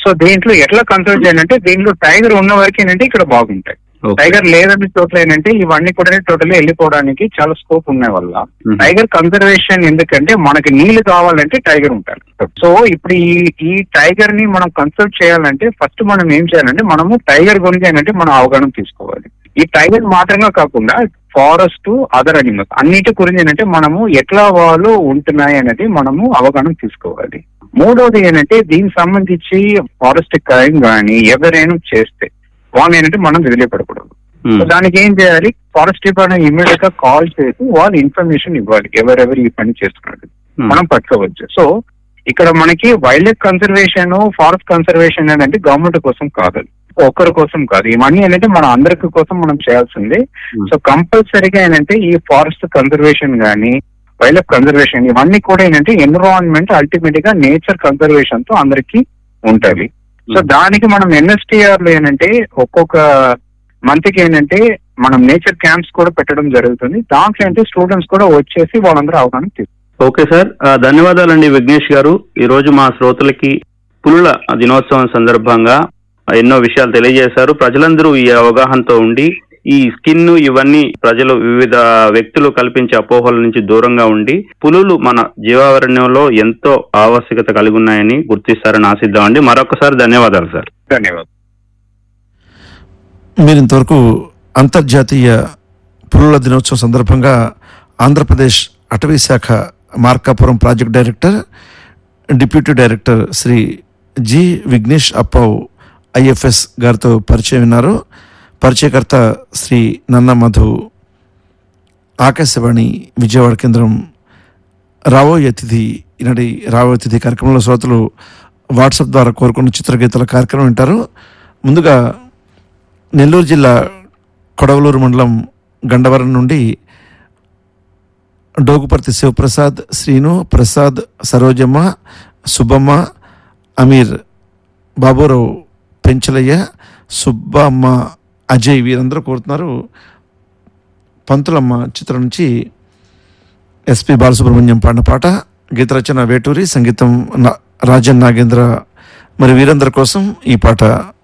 So దీంట్లో ఎట్లా consult చేయాలంటే దీంట్లో టైగర్ ఉన్న వరకు ఏంటంటే ఇక్కడ బాగుంటాయి ఓకే. టైగర్ లేదని చోట్ల ఏంటంటే ఇవన్నీ కూడా టోటల్ వెళ్ళిపోవడానికి చాలా స్కోప్ ఉన్న వల్ల మ్మ్. టైగర్ కన్సర్వేషన్ ఎందుకంటే మనకి నీళ్లు కావాలంటే టైగర్ ఉంటారు సో ఇప్పుడు ఈ ఈ టైగర్ ని మనం కన్సల్ట్ చేయాలంటే ఫస్ట్ మనం ఏం చేయాలంటే మనము టైగర్ గురించి ఏంటంటే మనం అవగాహన తీసుకోవాలి ఈ టైగర్ మాత్రంగా కాకుండా ఫారెస్ట్ అదర్ అనిమల్స్ అన్నిటి గురించి ఏంటంటే మనము ఎట్లా వాళ్ళు ఉంటున్నాయి అనేది మనము అవగాహన తీసుకోవాలి మూడోది ఏంటంటే దీనికి సంబంధించి ఫారెస్ట్ క్రైమ్ కానీ ఎవరైనా చేస్తే వాళ్ళు ఏంటంటే మనం వదిలిపెట్టకూడదు మ్మ్. సో దానికి ఏం చేయాలి ఫారెస్ట్ డిపార్ట్మెంట్ ఇమీడియట్ గా కాల్ చేసి వాళ్ళు ఇన్ఫర్మేషన్ ఇవ్వాలి ఎవరెవరు ఈ పని చేస్తున్నారు మ్మ్. మనం పట్టుకోవచ్చు సో ఇక్కడ మనకి wildlife conservation forest conservation అనేది గవర్నమెంట్ కోసం కాదు ఒక్కరి కోసం కాదు ఇవన్నీ ఏంటంటే మన అందరికి కోసం మనం చేయాల్సింది Hmm. సో కంపల్సరీగా ఏంటంటే ఈ ఫారెస్ట్ కన్సర్వేషన్ కానీ వైల్డ్ లైఫ్ కన్సర్వేషన్ ఇవన్నీ కూడా ఏంటంటే ఎన్విరాన్మెంట్ అల్టిమేట్ గా నేచర్ కన్సర్వేషన్ తో అందరికి ఉంటది సో Hmm. దానికి మనం ఎన్ఎస్టీఆర్ లో ఏంటంటే ఒక్కొక్క మంత్ కి ఏంటంటే మనం నేచర్ క్యాంప్స్ కూడా పెట్టడం జరుగుతుంది దాంట్లో ఏంటంటే స్టూడెంట్స్ కూడా వచ్చేసి వాళ్ళందరూ అవగాహన తీసుకుంటారు ఓకే సార్ ఆ, ధన్యవాదాలండి విఘ్నేష్ గారు ఈ రోజు మా శ్రోతలకి పులుల దినోత్సవం సందర్భంగా ఎన్నో విషయాలు తెలియజేశారు ప్రజలందరూ ఈ అవగాహనతో ఉండి ఈ స్కిన్ ఇవన్నీ ప్రజలు వివిధ వ్యక్తులు కల్పించే అపోహల నుంచి దూరంగా ఉండి పులులు మన జీవావరణ్యంలో ఎంతో ఆవశ్యకత కలిగి ఉన్నాయని గుర్తిస్తారని ఆశిద్దామండి మరొకసారి ధన్యవాదాలు సార్ ధన్యవాదాలు మీరు ఇంతవరకు అంతర్జాతీయ పులుల దినోత్సవం సందర్భంగా ఆంధ్రప్రదేశ్ అటవీ శాఖ Markapuram project director deputy director Shri G Vignesh Appav IFS గారితో పరిచయం విన్నారు పరిచయకర్త శ్రీ నన్న మధు ఆకాశవాణి విజయవాడ కేంద్రం రాబోయే అతిథి ఈనాటి రాబోయే అతిథి కార్యక్రమంలో శ్రోతలు వాట్సాప్ ద్వారా కోరుకున్న చిత్రగీతాల కార్యక్రమం వింటారు ముందుగా నెల్లూరు జిల్లా కొడవలూరు మండలం గండవరం నుండి డోగుపర్తి శివప్రసాద్ శ్రీను ప్రసాద్ సరోజమ్మ సుబ్బమ్మ అమీర్ బాబురావు పెంచలయ్య సుబ్బమ్మ అజయ్ వీరందరూ కోరుతున్నారు పంతులమ్మ చిత్రం నుంచి ఎస్పి బాలసుబ్రహ్మణ్యం పాడిన పాట గీత రచన వేటూరి సంగీతం నా- రాజన్ నాగేంద్ర మరి వీరందరి కోసం ఈ పాట